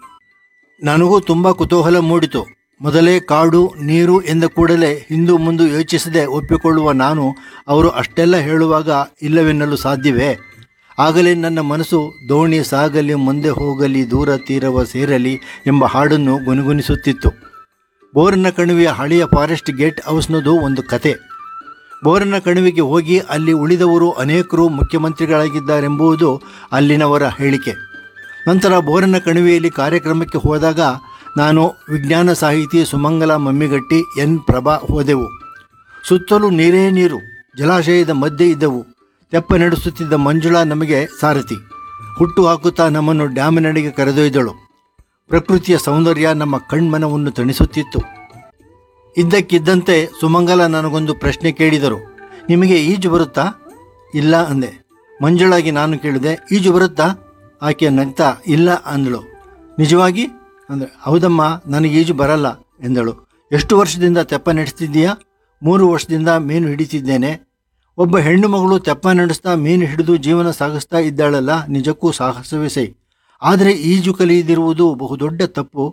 S7: ನನಗೂ ತುಂಬ ಕುತೂಹಲ ಮೂಡಿತು ಮೊದಲೇ ಕಾಡು ನೀರು ಎಂದ ಕೂಡಲೇ ಹಿಂದು ಮುಂದು ಯೋಚಿಸದೆ ಒಪ್ಪಿಕೊಳ್ಳುವ ನಾನು ಅವರು ಅಷ್ಟೆಲ್ಲ ಹೇಳುವಾಗ ಇಲ್ಲವೆನ್ನಲು ಸಾಧ್ಯವೇ ಆಗಲೇ ನನ್ನ ಮನಸ್ಸು ದೋಣಿ ಸಾಗಲಿ ಮುಂದೆ ಹೋಗಲಿ ದೂರ ತೀರವ ಸೇರಲಿ ಎಂಬ ಹಾಡನ್ನು ಗುನುಗುಣಿಸುತ್ತಿತ್ತು ಬೋರನ ಕಣಿವೆಯ ಹಳೆಯ ಫಾರೆಸ್ಟ್ ಗೇಟ್ ಹೌಸ್ನದು ಒಂದು ಕತೆ ಬೋರನ ಕಣಿವೆಗೆ ಹೋಗಿ ಅಲ್ಲಿ ಉಳಿದವರು ಅನೇಕರು ಮುಖ್ಯಮಂತ್ರಿಗಳಾಗಿದ್ದಾರೆಂಬುದು ಅಲ್ಲಿನವರ ಹೇಳಿಕೆ ನಂತರ ಬೋರನ ಕಣಿವೆಯಲ್ಲಿ ಕಾರ್ಯಕ್ರಮಕ್ಕೆ ಹೋದಾಗ ನಾನು ವಿಜ್ಞಾನ ಸಾಹಿತಿ ಸುಮಂಗಲ ಮಮ್ಮಿಗಟ್ಟಿ ಎನ್ ಪ್ರಭಾ ಹೋದೆವು ಸುತ್ತಲೂ ನೀರೇ ನೀರು ಜಲಾಶಯದ ಮಧ್ಯೆ ಇದ್ದವು ತೆಪ್ಪ ನಡೆಸುತ್ತಿದ್ದ ಮಂಜುಳಾ ನಮಗೆ ಸಾರಥಿ ಹುಟ್ಟು ಹಾಕುತ್ತಾ ನಮ್ಮನ್ನು ಡ್ಯಾಮಿನಡೆಗೆ ಕರೆದೊಯ್ದಳು ಪ್ರಕೃತಿಯ ಸೌಂದರ್ಯ ನಮ್ಮ ಕಣ್ಮನವನ್ನು ತಣಿಸುತ್ತಿತ್ತು ಇದ್ದಕ್ಕಿದ್ದಂತೆ ಸುಮಂಗಲ ನನಗೊಂದು ಪ್ರಶ್ನೆ ಕೇಳಿದರು ನಿಮಗೆ ಈಜು ಬರುತ್ತಾ ಇಲ್ಲ ಅಂದೆ ಮಂಜುಳಾಗಿ ನಾನು ಕೇಳಿದೆ ಈಜು ಬರುತ್ತಾ ಆಕೆ ನಗ್ತಾ ಇಲ್ಲ ಅಂದಳು ನಿಜವಾಗಿ ಅಂದರೆ ಹೌದಮ್ಮ ನನಗೆ ಈಜು ಬರಲ್ಲ ಎಂದಳು ಎಷ್ಟು ವರ್ಷದಿಂದ ತೆಪ್ಪ ನಡೆಸ್ತಿದ್ದೀಯಾ ಮೂರು ವರ್ಷದಿಂದ ಮೀನು ಹಿಡಿತಿದ್ದೇನೆ ಒಬ್ಬ ಹೆಣ್ಣು ಮಗಳು ತೆಪ್ಪ ನಡೆಸ್ತಾ ಮೀನು ಹಿಡಿದು ಜೀವನ ಸಾಗಿಸ್ತಾ ಇದ್ದಾಳಲ್ಲ ನಿಜಕ್ಕೂ ಸಾಹಸವೇ ಸೈ ಆದರೆ ಈಜು ಕಲಿಯದಿರುವುದು ಬಹುದೊಡ್ಡ ತಪ್ಪು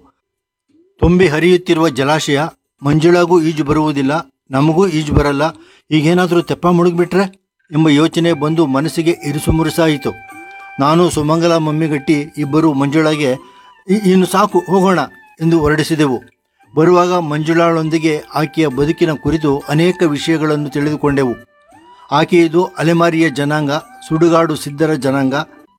S7: ತುಂಬಿ ಹರಿಯುತ್ತಿರುವ ಜಲಾಶಯ ಮಂಜುಳಾಗೂ ಈಜು ಬರುವುದಿಲ್ಲ ನಮಗೂ ಈಜು ಬರಲ್ಲ ಈಗೇನಾದರೂ ತೆಪ್ಪ ಮುಳುಗ್ಬಿಟ್ರೆ ಎಂಬ ಯೋಚನೆ ಬಂದು ಮನಸ್ಸಿಗೆ ಇರುಸು ಮುರುಸಾಯಿತು ನಾನು ಸುಮಂಗಲ ಮಮ್ಮಿಗಟ್ಟಿ ಇಬ್ಬರು ಮಂಜುಳಾಗೆ "ಇ- ಇನ್ನು ಸಾಕು ಹೋಗೋಣ ಎಂದು ಹೊರಡಿಸಿದೆವು ಬರುವಾಗ ಮಂಜುಳಾಳೊಂದಿಗೆ ಆಕೆಯ ಬದುಕಿನ ಕುರಿತು ಅನೇಕ ವಿಷಯಗಳನ್ನು ತಿಳಿದುಕೊಂಡೆವು ಆಕೆಯದು ಅಲೆಮಾರಿಯ ಜನಾಂಗ ಸುಡುಗಾಡು ಸಿದ್ಧರ ಜನಾಂಗ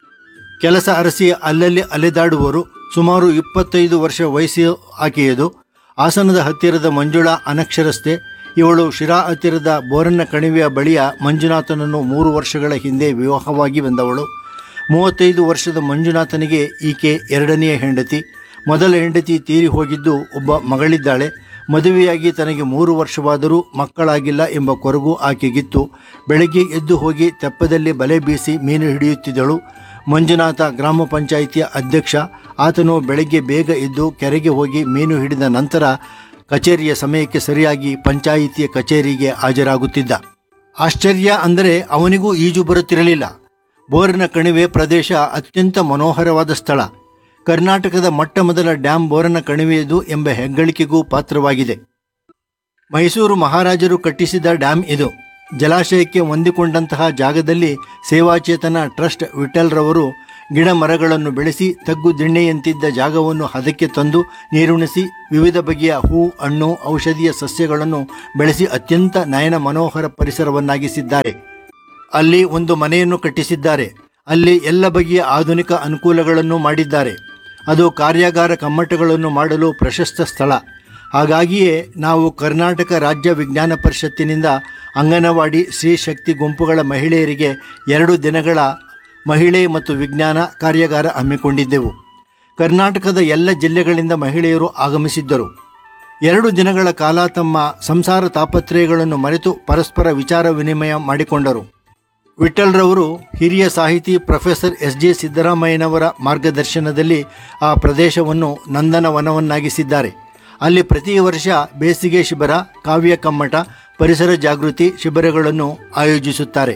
S7: ಕೆಲಸ ಅರಸಿ ಅಲ್ಲಲ್ಲಿ ಅಲೆದಾಡುವರು ಸುಮಾರು ಇಪ್ಪತ್ತೈದು ವರ್ಷ ವಯಸ್ಸು ಆಕೆಯದು ಹಾಸನದ ಹತ್ತಿರದ ಮಂಜುಳಾ ಅನಕ್ಷರಸ್ಥೆ ಇವಳು ಶಿರಾ ಹತ್ತಿರದ ಬೋರನ್ನ ಕಣಿವೆಯ ಬಳಿಯ ಮಂಜುನಾಥನನ್ನು ಮೂರು ವರ್ಷಗಳ ಹಿಂದೆ ವಿವಾಹವಾಗಿ ಬಂದವಳು ಮೂವತ್ತೈದು ವರ್ಷದ ಮಂಜುನಾಥನಿಗೆ ಈಕೆ ಎರಡನೆಯ ಹೆಂಡತಿ ಮೊದಲ ಹೆಂಡತಿ ತೀರಿ ಹೋಗಿದ್ದು ಒಬ್ಬ ಮಗಳಿದ್ದಾಳೆ ಮದುವೆಯಾಗಿ ತನಗೆ ಮೂರು ವರ್ಷವಾದರೂ ಮಕ್ಕಳಾಗಿಲ್ಲ ಎಂಬ ಕೊರಗು ಆಕೆಗಿತ್ತು ಬೆಳಗ್ಗೆ ಎದ್ದು ಹೋಗಿ ತೆಪ್ಪದಲ್ಲಿ ಬಲೆ ಬೀಸಿ ಮೀನು ಹಿಡಿಯುತ್ತಿದ್ದಳು ಮಂಜುನಾಥ ಗ್ರಾಮ ಪಂಚಾಯಿತಿಯ ಅಧ್ಯಕ್ಷ ಆತನು ಬೆಳಗ್ಗೆ ಬೇಗ ಎದ್ದು ಕೆರೆಗೆ ಹೋಗಿ ಮೀನು ಹಿಡಿದ ನಂತರ ಕಚೇರಿಯ ಸಮಯಕ್ಕೆ ಸರಿಯಾಗಿ ಪಂಚಾಯಿತಿಯ ಕಚೇರಿಗೆ ಹಾಜರಾಗುತ್ತಿದ್ದ ಆಶ್ಚರ್ಯ ಅಂದರೆ ಅವನಿಗೂ ಈಜು ಬರುತ್ತಿರಲಿಲ್ಲ ಬೋರಿನ ಕಣಿವೆ ಪ್ರದೇಶ ಅತ್ಯಂತ ಮನೋಹರವಾದ ಸ್ಥಳ ಕರ್ನಾಟಕದ ಮೊಟ್ಟ ಮೊದಲ ಡ್ಯಾಂ ಬೋರನ ಕಣಿವೆಯದು ಎಂಬ ಹೆಗ್ಗಳಿಕೆಗೂ ಪಾತ್ರವಾಗಿದೆ ಮೈಸೂರು ಮಹಾರಾಜರು ಕಟ್ಟಿಸಿದ ಡ್ಯಾಂ ಇದು ಜಲಾಶಯಕ್ಕೆ ಹೊಂದಿಕೊಂಡಂತಹ ಜಾಗದಲ್ಲಿ ಸೇವಾಚೇತನ ಟ್ರಸ್ಟ್ ವಿಠಲ್ರವರು ಗಿಡ ಮರಗಳನ್ನು ಬೆಳೆಸಿ ತಗ್ಗು ದಿಣ್ಣೆಯಂತಿದ್ದ ಜಾಗವನ್ನು ಹದಕ್ಕೆ ತಂದು ನೀರುಣಿಸಿ ವಿವಿಧ ಬಗೆಯ ಹೂ ಹಣ್ಣು ಔಷಧೀಯ ಸಸ್ಯಗಳನ್ನು ಬೆಳೆಸಿ ಅತ್ಯಂತ ನಯನ ಮನೋಹರ ಪರಿಸರವನ್ನಾಗಿಸಿದ್ದಾರೆ ಅಲ್ಲಿ ಒಂದು ಮನೆಯನ್ನು ಕಟ್ಟಿಸಿದ್ದಾರೆ ಅಲ್ಲಿ ಎಲ್ಲ ಬಗೆಯ ಆಧುನಿಕ ಅನುಕೂಲಗಳನ್ನು ಮಾಡಿದ್ದಾರೆ ಅದು ಕಾರ್ಯಾಗಾರ ಕಮ್ಮಟಗಳನ್ನು ಮಾಡಲು ಪ್ರಶಸ್ತ ಸ್ಥಳ ಹಾಗಾಗಿಯೇ ನಾವು ಕರ್ನಾಟಕ ರಾಜ್ಯ ವಿಜ್ಞಾನ ಪರಿಷತ್ತಿನಿಂದ ಅಂಗನವಾಡಿ ಸ್ತ್ರೀ ಶಕ್ತಿ ಗುಂಪುಗಳ ಮಹಿಳೆಯರಿಗೆ ಎರಡು ದಿನಗಳ ಮಹಿಳೆ ಮತ್ತು ವಿಜ್ಞಾನ ಕಾರ್ಯಾಗಾರ ಹಮ್ಮಿಕೊಂಡಿದ್ದೆವು ಕರ್ನಾಟಕದ ಎಲ್ಲ ಜಿಲ್ಲೆಗಳಿಂದ ಮಹಿಳೆಯರು ಆಗಮಿಸಿದ್ದರು ಎರಡು ದಿನಗಳ ಕಾಲ ತಮ್ಮ ಸಂಸಾರ ತಾಪತ್ರಯಗಳನ್ನು ಮರೆತು ಪರಸ್ಪರ ವಿಚಾರ ವಿನಿಮಯ ಮಾಡಿಕೊಂಡರು ವಿಠಲ್ರವರು ಹಿರಿಯ ಸಾಹಿತಿ ಪ್ರೊಫೆಸರ್ ಎಸ್ ಜೆ ಸಿದ್ದರಾಮಯ್ಯನವರ ಮಾರ್ಗದರ್ಶನದಲ್ಲಿ ಆ ಪ್ರದೇಶವನ್ನು ನಂದನವನವನ್ನಾಗಿಸಿದ್ದಾರೆ ಅಲ್ಲಿ ಪ್ರತಿ ವರ್ಷ ಬೇಸಿಗೆ ಶಿಬಿರ ಕಾವ್ಯ ಕಮ್ಮಟ ಪರಿಸರ ಜಾಗೃತಿ ಶಿಬಿರಗಳನ್ನು ಆಯೋಜಿಸುತ್ತಾರೆ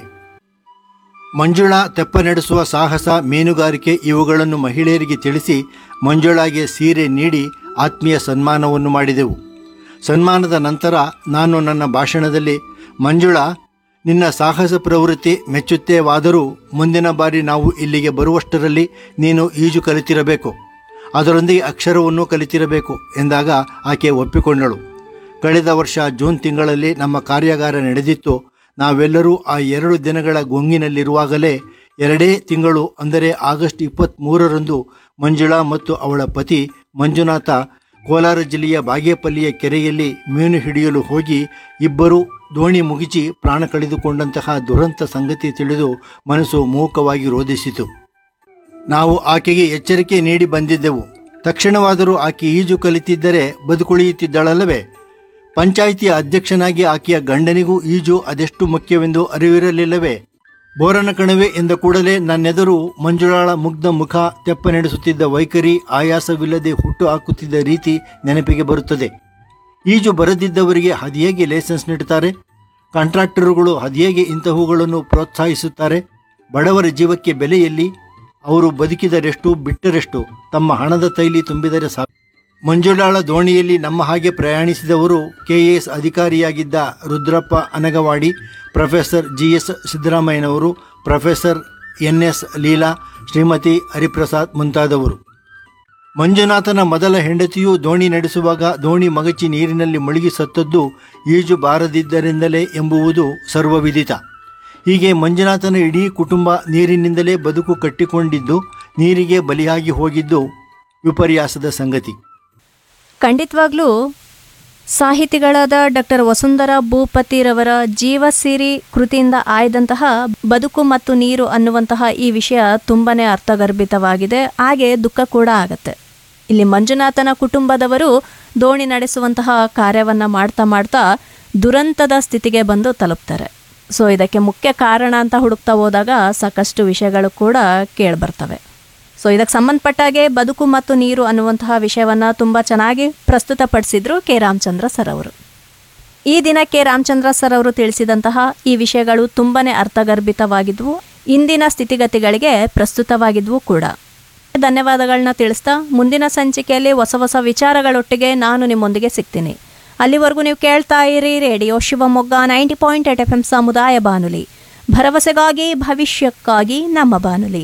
S7: ಮಂಜುಳಾ ತೆಪ್ಪ ನಡೆಸುವ ಸಾಹಸ ಮೀನುಗಾರಿಕೆ ಇವುಗಳನ್ನು ಮಹಿಳೆಯರಿಗೆ ತಿಳಿಸಿ ಮಂಜುಳಾಗೆ ಸೀರೆ ನೀಡಿ ಆತ್ಮೀಯ ಸನ್ಮಾನವನ್ನು ಮಾಡಿದೆವು ಸನ್ಮಾನದ ನಂತರ ನಾನು ನನ್ನ ಭಾಷಣದಲ್ಲಿ ಮಂಜುಳಾ ನಿನ್ನ ಸಾಹಸ ಪ್ರವೃತ್ತಿ ಮೆಚ್ಚುತ್ತೇವಾದರೂ ಮುಂದಿನ ಬಾರಿ ನಾವು ಇಲ್ಲಿಗೆ ಬರುವಷ್ಟರಲ್ಲಿ ನೀನು ಈಜು ಕಲಿತಿರಬೇಕು ಅದರೊಂದಿಗೆ ಅಕ್ಷರವನ್ನು ಕಲಿತಿರಬೇಕು ಎಂದಾಗ ಆಕೆ ಒಪ್ಪಿಕೊಂಡಳು ಕಳೆದ ವರ್ಷ ಜೂನ್ ತಿಂಗಳಲ್ಲಿ ನಮ್ಮ ಕಾರ್ಯಾಗಾರ ನಡೆದಿತ್ತು ನಾವೆಲ್ಲರೂ ಆ ಎರಡು ದಿನಗಳ ಗೊಂಗಿನಲ್ಲಿರುವಾಗಲೇ ಎರಡೇ ತಿಂಗಳು ಅಂದರೆ ಆಗಸ್ಟ್ ಇಪ್ಪತ್ತ್ಮೂರರಂದು ಮಂಜುಳಾ ಮತ್ತು ಅವಳ ಪತಿ ಮಂಜುನಾಥ ಕೋಲಾರ ಜಿಲ್ಲೆಯ ಬಾಗೇಪಲ್ಲಿಯ ಕೆರೆಯಲ್ಲಿ ಮೀನು ಹಿಡಿಯಲು ಹೋಗಿ ಇಬ್ಬರು ದೋಣಿ ಮುಗಿಸಿ ಪ್ರಾಣ ಕಳೆದುಕೊಂಡಂತಹ ದುರಂತ ಸಂಗತಿ ತಿಳಿದು ಮನಸ್ಸು ಮೂಕವಾಗಿ ರೋಧಿಸಿತು ನಾವು ಆಕೆಗೆ ಎಚ್ಚರಿಕೆ ನೀಡಿ ಬಂದಿದ್ದೆವು ತಕ್ಷಣವಾದರೂ ಆಕೆ ಈಜು ಕಲಿತಿದ್ದರೆ ಬದುಕುಳಿಯುತ್ತಿದ್ದಳಲ್ಲವೇ ಪಂಚಾಯಿತಿಯ ಅಧ್ಯಕ್ಷನಾಗಿ ಆಕೆಯ ಗಂಡನಿಗೂ ಈಜು ಅದೆಷ್ಟು ಮುಖ್ಯವೆಂದು ಅರಿವಿರಲಿಲ್ಲವೇ ಬೋರನ ಕಣಿವೆ ಎಂದ ಕೂಡಲೇ ನನ್ನೆದುರು ಮಂಜುಳಾಳ ಮುಗ್ಧ ಮುಖ ತೆಪ್ಪ ನಡೆಸುತ್ತಿದ್ದ ವೈಖರಿ ಆಯಾಸವಿಲ್ಲದೆ ಹುಟ್ಟು ಹಾಕುತ್ತಿದ್ದ ರೀತಿ ನೆನಪಿಗೆ ಬರುತ್ತದೆ ಈಜು ಬರದಿದ್ದವರಿಗೆ ಹದಿಯೇಗೆ ಲೈಸೆನ್ಸ್ ನೀಡುತ್ತಾರೆ ಕಾಂಟ್ರಾಕ್ಟರುಗಳು ಹದಿಯೇಗೆ ಇಂತಹವುಗಳನ್ನು ಪ್ರೋತ್ಸಾಹಿಸುತ್ತಾರೆ ಬಡವರ ಜೀವಕ್ಕೆ ಬೆಲೆಯಲ್ಲಿ ಅವರು ಬದುಕಿದರೆಷ್ಟು ಬಿಟ್ಟರೆಷ್ಟು ತಮ್ಮ ಹಣದ ತೈಲಿ ತುಂಬಿದರೆ ಸಾಕು ಮಂಜುಳಾಳ ದೋಣಿಯಲ್ಲಿ ನಮ್ಮ ಹಾಗೆ ಪ್ರಯಾಣಿಸಿದವರು ಕೆಎಎಸ್ ಅಧಿಕಾರಿಯಾಗಿದ್ದ Rudrappa Anagavadi professor G S ಸಿದ್ದರಾಮಯ್ಯನವರು professor N S Leela Shrimati Hariprasad ಮುಂತಾದವರು ಮಂಜುನಾಥನ ಮೊದಲ ಹೆಂಡತಿಯು ದೋಣಿ ನಡೆಸುವಾಗ ದೋಣಿ ಮಗಚಿ ನೀರಿನಲ್ಲಿ ಮುಳುಗಿ ಸತ್ತದ್ದು ಈಜು ಬಾರದಿದ್ದರಿಂದಲೇ ಎಂಬುವುದು ಸರ್ವವಿದಿತ ಹೀಗೆ ಮಂಜುನಾಥನ ಇಡೀ ಕುಟುಂಬ ನೀರಿನಿಂದಲೇ ಬದುಕು ಕಟ್ಟಿಕೊಂಡಿದ್ದು ನೀರಿಗೆ ಬಲಿಯಾಗಿ ಹೋಗಿದ್ದು ವಿಪರ್ಯಾಸದ ಸಂಗತಿ
S1: ಖಂಡಿತವಾಗ್ಲೂ ಸಾಹಿತಿಗಳಾದ ಡಾಕ್ಟರ್ ವಸುಂಧರಾ ಭೂಪತಿರವರ ಜೀವಸಿರಿ ಕೃತಿಯಿಂದ ಆಯ್ದಂತಹ ಬದುಕು ಮತ್ತು ನೀರು ಅನ್ನುವಂತಹ ಈ ವಿಷಯ ತುಂಬಾನೇ ಅರ್ಥಗರ್ಭಿತವಾಗಿದೆ ಹಾಗೆ ದುಃಖ ಕೂಡ ಆಗತ್ತೆ ಇಲ್ಲಿ ಮಂಜುನಾಥನ ಕುಟುಂಬದವರು ದೋಣಿ ನಡೆಸುವಂತಹ ಕಾರ್ಯವನ್ನ ಮಾಡ್ತಾ ಮಾಡ್ತಾ ದುರಂತದ ಸ್ಥಿತಿಗೆ ಬಂದು ತಲುಪ್ತಾರೆ ಸೊ ಇದಕ್ಕೆ ಮುಖ್ಯ ಕಾರಣ ಅಂತ ಹುಡುಕ್ತಾ ಹೋದಾಗ ಸಾಕಷ್ಟು ವಿಷಯಗಳು ಕೂಡ ಕೇಳಿಬರ್ತವೆ ಸೊ ಇದಕ್ಕೆ ಸಂಬಂಧಪಟ್ಟಾಗೆ ಬದುಕು ಮತ್ತು ನೀರು ಅನ್ನುವಂತಹ ವಿಷಯವನ್ನು ತುಂಬ ಚೆನ್ನಾಗಿ ಪ್ರಸ್ತುತಪಡಿಸಿದ್ರು ಕೆ ರಾಮಚಂದ್ರ ಸರ್ ಅವರು ಈ ದಿನ ಕೆ ರಾಮಚಂದ್ರ ಸರ್ ಅವರು ತಿಳಿಸಿದಂತಹ ಈ ವಿಷಯಗಳು ತುಂಬಾನೇ ಅರ್ಥಗರ್ಭಿತವಾಗಿದ್ವು ಇಂದಿನ ಸ್ಥಿತಿಗತಿಗಳಿಗೆ ಪ್ರಸ್ತುತವಾಗಿದ್ವು ಕೂಡ ಧನ್ಯವಾದಗಳನ್ನ ತಿಳಿಸ್ತಾ ಮುಂದಿನ ಸಂಚಿಕೆಯಲ್ಲಿ ಹೊಸ ಹೊಸ ವಿಚಾರಗಳೊಟ್ಟಿಗೆ ನಾನು ನಿಮ್ಮೊಂದಿಗೆ ಸಿಗ್ತೀನಿ ಅಲ್ಲಿವರೆಗೂ ನೀವು ಕೇಳ್ತಾ ಇರಿ radio Shivamogga ninety point eight F M ಸಮುದಾಯ ಬಾನುಲಿ ಭರವಸೆಗಾಗಿ ಭವಿಷ್ಯಕ್ಕಾಗಿ ನಮ್ಮ ಬಾನುಲಿ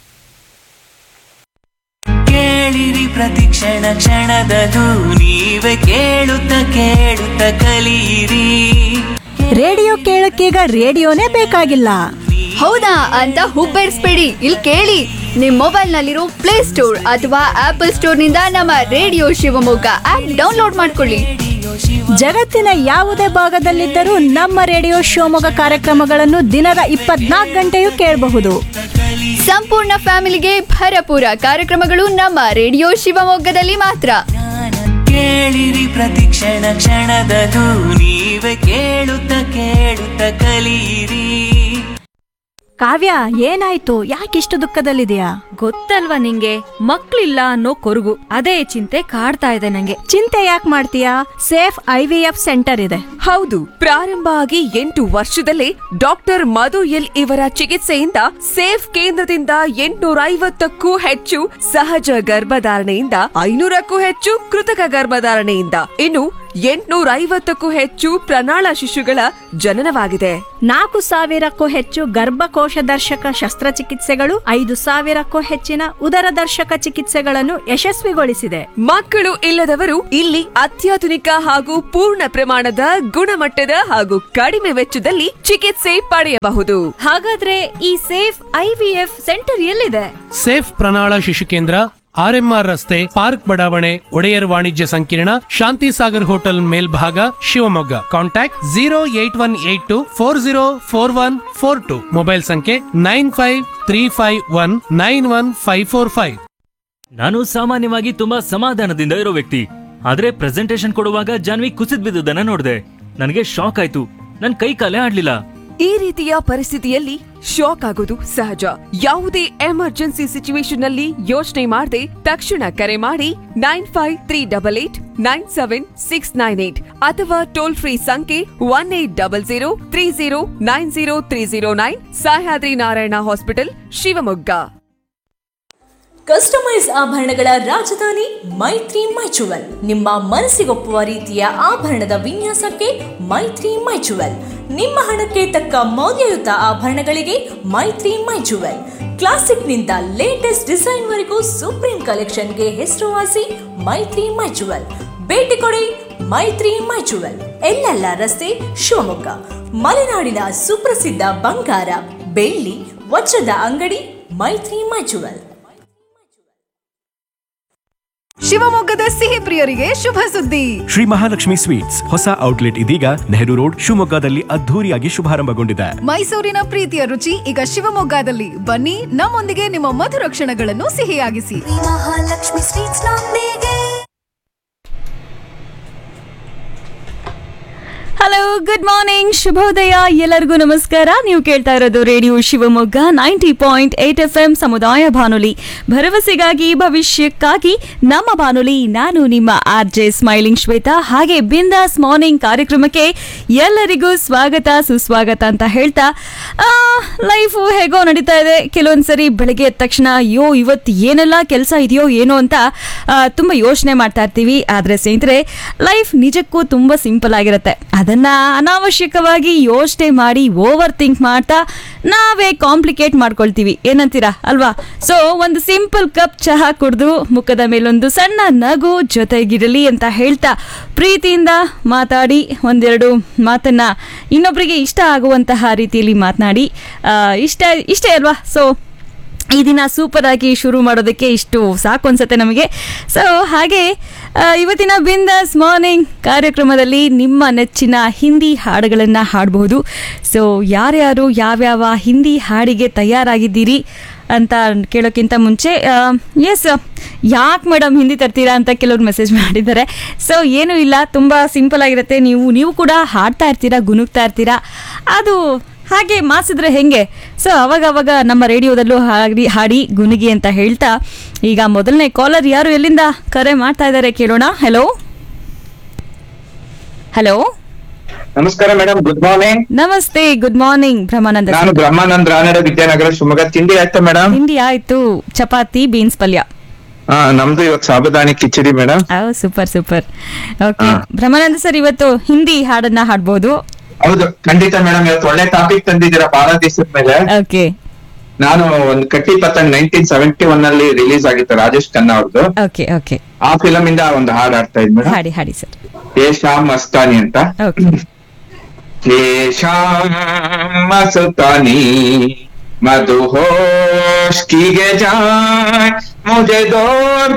S10: ಕೇಳಿರಿ ಪ್ರತಿ ಕ್ಷಣ ಕ್ಷಣದದು ನೀವೇ ಕೇಳುತ್ತ ಕೇಳುತ್ತ ಕಲಿಯಿರಿ
S1: ರೇಡಿಯೋ ಕೇಳಕ್ಕೀಗ ರೇಡಿಯೋನೇ ಬೇಕಾಗಿಲ್ಲ
S9: ಹೌದಾ ಅಂತ ಹುಬ್ಬೇರಿಸ್ಬೇಡಿ ಇಲ್ಲಿ ಕೇಳಿ ನಿಮ್ ಮೊಬೈಲ್ ನಲ್ಲಿರೋ ಪ್ಲೇ ಸ್ಟೋರ್ ಅಥವಾ ಆಪಲ್ ಸ್ಟೋರ್ ನಿಂದ ನಮ್ಮ ರೇಡಿಯೋ ಶಿವಮೊಗ್ಗ ಆಪ್ ಡೌನ್ಲೋಡ್ ಮಾಡ್ಕೊಳ್ಳಿ
S1: ಜಗತ್ತಿನ ಯಾವುದೇ ಭಾಗದಲ್ಲಿದ್ದರೂ ನಮ್ಮ ರೇಡಿಯೋ ಶಿವಮೊಗ್ಗ ಕಾರ್ಯಕ್ರಮಗಳನ್ನು ದಿನದ ಇಪ್ಪತ್ನಾಲ್ಕು ಗಂಟೆಯೂ ಕೇಳಬಹುದು
S9: ಸಂಪೂರ್ಣ ಫ್ಯಾಮಿಲಿಗೆ ಭರಪೂರ ಕಾರ್ಯಕ್ರಮಗಳು ನಮ್ಮ ರೇಡಿಯೋ ಶಿವಮೊಗ್ಗದಲ್ಲಿ ಮಾತ್ರ
S10: ಕೇಳಿರಿ ಪ್ರತಿ ಕ್ಷಣ ಕ್ಷಣದದು ನೀವೇ ಕೇಳುತ್ತ ಕೇಳುತ್ತ ಕಲಿಯಿರಿ
S1: ಕಾವ್ಯ ಏನಾಯ್ತು ಯಾಕಿಷ್ಟು ದುಃಖದಲ್ಲಿದೆಯಾ
S2: ಗೊತ್ತಲ್ವಾ ನಿಂಗೆ ಮಕ್ಳಿಲ್ಲ ಅನ್ನೋ ಕೊರಗು ಅದೇ ಚಿಂತೆ ಕಾಡ್ತಾ ಇದೆ ನಂಗೆ
S1: ಚಿಂತೆ ಯಾಕೆ ಮಾಡ್ತೀಯಾ safe I V F centre ಇದೆ
S4: ಹೌದು ಪ್ರಾರಂಭ ಆಗಿ ಎಂಟು ವರ್ಷದಲ್ಲೇ ಡಾಕ್ಟರ್ ಮಧು ಎಲ್ ಇವರ ಚಿಕಿತ್ಸೆಯಿಂದ ಸೇಫ್ ಕೇಂದ್ರದಿಂದ ಎಂಟುನೂರ ಐವತ್ತಕ್ಕೂ ಹೆಚ್ಚು ಸಹಜ ಗರ್ಭಧಾರಣೆಯಿಂದ ಐನೂರಕ್ಕೂ ಹೆಚ್ಚು ಕೃತಕ ಗರ್ಭಧಾರಣೆಯಿಂದ ಇನ್ನು ಎಂಟುನೂರ ಐವತ್ತಕ್ಕೂ ಹೆಚ್ಚು ಪ್ರಣಾಳ ಶಿಶುಗಳ ಜನನವಾಗಿದೆ
S1: ನಾಲ್ಕು ಸಾವಿರಕ್ಕೂ ಹೆಚ್ಚು ಗರ್ಭಕೋಶ ದರ್ಶಕ ಶಸ್ತ್ರಚಿಕಿತ್ಸೆಗಳು ಐದು ಸಾವಿರಕ್ಕೂ ಹೆಚ್ಚಿನ ಉದರ ದರ್ಶಕ ಚಿಕಿತ್ಸೆಗಳನ್ನು ಯಶಸ್ವಿಗೊಳಿಸಿದೆ
S4: ಮಕ್ಕಳು ಇಲ್ಲದವರು ಇಲ್ಲಿ ಅತ್ಯಾಧುನಿಕ ಹಾಗೂ ಪೂರ್ಣ ಪ್ರಮಾಣದ ಗುಣಮಟ್ಟದ ಹಾಗೂ ಕಡಿಮೆ ವೆಚ್ಚದಲ್ಲಿ ಚಿಕಿತ್ಸೆ ಪಡೆಯಬಹುದು
S2: ಹಾಗಾದ್ರೆ ಈ ಸೇಫ್ ಐವಿಎಫ್ ಸೆಂಟರ್ ಎಲ್ಲಿದೆ
S11: ಸೇಫ್ ಪ್ರಣಾಳ ಶಿಶು ಕೇಂದ್ರ ಆರ್ಎಂಆರ್ ರಸ್ತೆ ಪಾರ್ಕ್ ಬಡಾವಣೆ ಒಡೆಯರ್ ವಾಣಿಜ್ಯ ಸಂಕೀರ್ಣ ಶಾಂತಿ ಸಾಗರ್ ಹೋಟೆಲ್ ಮೇಲ್ಭಾಗ Shivamogga contact zero eight one eight two four zero four one four two mobile ಸಂಖ್ಯೆ nine five three five one nine one five four five
S3: ನಾನು ಸಾಮಾನ್ಯವಾಗಿ ತುಂಬಾ ಸಮಾಧಾನದಿಂದ ಇರೋ ವ್ಯಕ್ತಿ ಆದ್ರೆ ಪ್ರೆಸೆಂಟೇಶನ್ ಕೊಡುವಾಗ ಜಾನ್ವಿ ಕುಸಿದ್ ಬಿದ್ದುದನ್ನ ನೋಡಿದೆ ನನಗೆ ಶಾಕ್ ಆಯ್ತು ನನ್ ಕೈ ಕಾಲೇ ಆಡ್ಲಿಲ್ಲ
S4: ಈ ರೀತಿಯ ಪರಿಸ್ಥಿತಿಯಲ್ಲಿ ಶಾಕ್ ಆಗೋದು ಸಹಜ ಯಾವುದೇ ಎಮರ್ಜೆನ್ಸಿ ಸಿಚುವೇಶನ್ ನಲ್ಲಿ ಯೋಚನೆ ಮಾಡದೆ ತಕ್ಷಣ ಕರೆ ಮಾಡಿ nine five three double eight nine seven six nine eight ಅಥವಾ ಟೋಲ್ ಫ್ರೀ ಸಂಖ್ಯೆ one eight double zero three zero nine zero three zero nine Sahyadri Narayana hospital Shivamogga
S12: customise ಆಭರಣಗಳ ರಾಜಧಾನಿ ಮೈತ್ರಿ ಮೈಚುವಲ್ ನಿಮ್ಮ ಮನಸ್ಸಿಗೊಪ್ಪುವ ರೀತಿಯ ಆಭರಣದ ವಿನ್ಯಾಸಕ್ಕೆ ಮೈತ್ರಿ ಮೈಚುವಲ್ ನಿಮ್ಮ ಹಣಕ್ಕೆ ತಕ್ಕ ಮೌಲ್ಯಯುತ ಆಭರಣಗಳಿಗೆ ಮೈತ್ರಿ ಮೈಚುವಲ್ ಕ್ಲಾಸಿಕ್ನಿಂದ ಲೇಟೆಸ್ಟ್ ಡಿಸೈನ್ವರೆಗೂ ಸುಪ್ರೀಂ ಕಲೆಕ್ಷನ್ಗೆ ಹೆಸರುವಾಸಿ ಮೈತ್ರಿ ಮೈಚುವಲ್ ಭೇಟಿ ಕೊಡಿ ಮೈತ್ರಿ ಮೈಚುವಲ್ ಎಲ್ಲೆಲ್ಲ ರಸ್ತೆ ಶಿವಮೊಗ್ಗ ಮಲೆನಾಡಿನ ಸುಪ್ರಸಿದ್ಧ ಬಂಗಾರ ಬೆಳ್ಳಿ ವಜ್ರದ ಅಂಗಡಿ ಮೈತ್ರಿ ಮೈಚುವಲ್
S13: ಶಿವಮೊಗ್ಗದ ಸಿಹಿ ಪ್ರಿಯರಿಗೆ ಶುಭ ಸುದ್ದಿ
S5: ಶ್ರೀ ಮಹಾಲಕ್ಷ್ಮಿ ಸ್ವೀಟ್ಸ್ ಹೊಸ ಔಟ್ಲೆಟ್ ಇದೀಗ ನೆಹರು ರೋಡ್ ಶಿವಮೊಗ್ಗದಲ್ಲಿ ಅದ್ಧೂರಿಯಾಗಿ ಶುಭಾರಂಭಗೊಂಡಿದೆ
S13: ಮೈಸೂರಿನ ಪ್ರೀತಿಯ ರುಚಿ ಈಗ ಶಿವಮೊಗ್ಗದಲ್ಲಿ ಬನ್ನಿ ನಮ್ಮೊಂದಿಗೆ ನಿಮ್ಮ ಮಧುರ ಕ್ಷಣಗಳನ್ನು ಸಿಹಿಯಾಗಿಸಿ
S6: ಮಹಾಲಕ್ಷ್ಮಿ ಸ್ವೀಟ್ಸ್ ನೊಂದಿಗೆ
S2: ಹಲೋ ಗುಡ್ ಮಾರ್ನಿಂಗ್ ಶುಭೋದಯ ಎಲ್ಲರಿಗೂ ನಮಸ್ಕಾರ ನೀವು ಕೇಳ್ತಾ ಇರೋದು radio Shivamogga ninety point eight F M ಸಮುದಾಯ ಬಾನುಲಿ ಭರವಸೆಗಾಗಿ ಭವಿಷ್ಯಕ್ಕಾಗಿ ನಮ್ಮ ಬಾನುಲಿ ನಾನು ನಿಮ್ಮ ಆರ್ ಜೆ ಸ್ಮೈಲಿಂಗ್ ಶ್ವೇತಾ ಹಾಗೆ ಬಿಂದಾಸ್ ಮಾರ್ನಿಂಗ್ ಕಾರ್ಯಕ್ರಮಕ್ಕೆ ಎಲ್ಲರಿಗೂ ಸ್ವಾಗತ ಸುಸ್ವಾಗತ ಅಂತ ಹೇಳ್ತಾ ಲೈಫು ಹೇಗೋ ನಡೀತಾ ಇದೆ ಕೆಲವೊಂದ್ಸರಿ ಬೆಳಗ್ಗೆ ಎದ್ದ ತಕ್ಷಣ ಅಯ್ಯೋ ಇವತ್ತು ಏನೆಲ್ಲ ಕೆಲಸ ಇದೆಯೋ ಏನೋ ಅಂತ ಆ, ತುಂಬ ಯೋಚನೆ ಮಾಡ್ತಾ ಇರ್ತೀವಿ ಆದರೆ ಸ್ನೇಹಿತರೆ ಲೈಫ್ ನಿಜಕ್ಕೂ ತುಂಬ ಸಿಂಪಲ್ ಆಗಿರುತ್ತೆ ಅದನ್ನ ಅನಾವಶ್ಯಕವಾಗಿ ಯೋಚನೆ ಮಾಡಿ ಓವರ್ ಥಿಂಕ್ ಮಾಡ್ತಾ ನಾವೇ ಕಾಂಪ್ಲಿಕೇಟ್ ಮಾಡ್ಕೊಳ್ತೀವಿ ಏನಂತೀರಾ ಅಲ್ವಾ ಸೊ ಒಂದು ಸಿಂಪಲ್ ಕಪ್ ಚಹಾ ಕುಡಿದು ಮುಖದ ಮೇಲೊಂದು ಸಣ್ಣ ನಗು ಜೊತೆಗಿರಲಿ ಅಂತ ಹೇಳ್ತಾ ಪ್ರೀತಿಯಿಂದ ಮಾತಾಡಿ ಒಂದೆರಡು ಮಾತನ್ನ ಇನ್ನೊಬ್ಬರಿಗೆ ಇಷ್ಟ ಆಗುವಂತಹ ರೀತಿಯಲ್ಲಿ ಮಾತನಾಡಿ ಆ, ಇಷ್ಟ ಇಷ್ಟೇ ಅಲ್ವಾ ಸೊ ಈ ದಿನ ಸೂಪರ್ ಆಗಿ ಶುರು ಮಾಡೋದಕ್ಕೆ ಇಷ್ಟು ಸಾಕು ಅನ್ಸುತ್ತೆ ನಮಗೆ ಸೊ ಹಾಗೆ ಆ, ಇವತ್ತಿನ ಬಿಂದಾಸ್ ಮಾರ್ನಿಂಗ್ ಕಾರ್ಯಕ್ರಮದಲ್ಲಿ ನಿಮ್ಮ ನೆಚ್ಚಿನ ಹಿಂದಿ ಹಾಡುಗಳನ್ನು ಹಾಡಬಹುದು ಸೊ ಯಾರ್ಯಾರು ಯಾವ್ಯಾವ ಹಿಂದಿ ಹಾಡಿಗೆ ತಯಾರಾಗಿದ್ದೀರಿ ಅಂತ ಕೇಳೋಕ್ಕಿಂತ ಮುಂಚೆ ಎಸ್ ಯಾಕೆ ಮೇಡಮ್ ಹಿಂದಿ ತರ್ತೀರಾ ಅಂತ ಕೆಲವ್ರು ಮೆಸೇಜ್ ಮಾಡಿದ್ದಾರೆ ಸೊ ಏನೂ ಇಲ್ಲ ತುಂಬ ಸಿಂಪಲ್ ಆಗಿರುತ್ತೆ ನೀವು ನೀವು ಕೂಡ ಹಾಡ್ತಾ ಇರ್ತೀರಾ ಗುನುಗ್ತಾ ಇರ್ತೀರಾ ಅದು ಹಾಗೆ ಮಾಸಿದ್ರೆ ಹೆಂಗೆ ಸೊ ಅವಾಗ ಅವಾಗ ನಮ್ಮ ರೇಡಿಯೋದಲ್ಲೂ ಹಾಡಿ ಹಾಡಿ ಗುನುಗಿ ಅಂತ ಹೇಳ್ತಾ ಈಗ ಮೊದಲನೇ ಕಾಲರ್ ಯಾರು ಎಲ್ಲಿಂದ ಕರೆ ಮಾಡ್ತಾ ಇದ್ದಾರೆ ಕೇಳೋಣ ಹಲೋ ಹಲೋ
S14: ನಮಸ್ಕಾರ ಮೇಡಮ್ ಗುಡ್ ಮಾರ್ನಿಂಗ್
S2: ನಮಸ್ತೆ ಗುಡ್ ಮಾರ್ನಿಂಗ್ ಬ್ರಹ್ಮಾನಂದ
S14: ನಾನು ಬ್ರಹ್ಮಾನಂದ್ ರಾನಡೆ ವಿದ್ಯಾನಗರ ಶಿವಮೊಗ್ಗ ತಿಂಡಿ ಆಯ್ತಾ ಮೇಡಮ್
S2: ತಿಂಡಿ ಆಯ್ತು ಚಪಾತಿ ಬೀನ್ಸ್ ಪಲ್ಯ
S14: ಹಾ ನಮ್ದು ಇವತ್ತು sabudana khichdi madam
S2: super super okay Brahmananda sir ಇವತ್ತು ಹಿಂದಿ ಹಾಡನ್ನ ಹಾಡ್ಬೋದು
S14: ಹೌದು ಖಂಡಿತ ಮೇಡಮ್ ಇವತ್ತು ಒಳ್ಳೆ ಟಾಪಿಕ್ ತಂದಿದ್ದೀರಾ ಬಹಳ ದಿವಸದ ಮೇಲೆ
S2: ಓಕೆ
S14: ನಾನು ಒಂದು Kati Patang nineteen seventy one ಅಲ್ಲಿ ರಿಲೀಸ್ ಆಗಿತ್ತು ರಾಜೇಶ್ ಖನ್ನಾ ಅವ್ರದ್ದು
S2: ಓಕೆ ಓಕೆ
S14: ಆ ಫಿಲಂ ಇಂದ ಒಂದು ಹಾಡು ಆಡ್ತಾ ಇದ್ ಮೇಡಮ್
S2: ಹಾಡಿ ಹಾಡಿ ಸರ್
S14: ಏ ಶಾಮ್ ಮಸ್ತಾನಿ ಅಂತ ಏ ಶಾಮ್ ಮಸ್ತಾನಿ मधुहोश की गे जान मुझे दौड़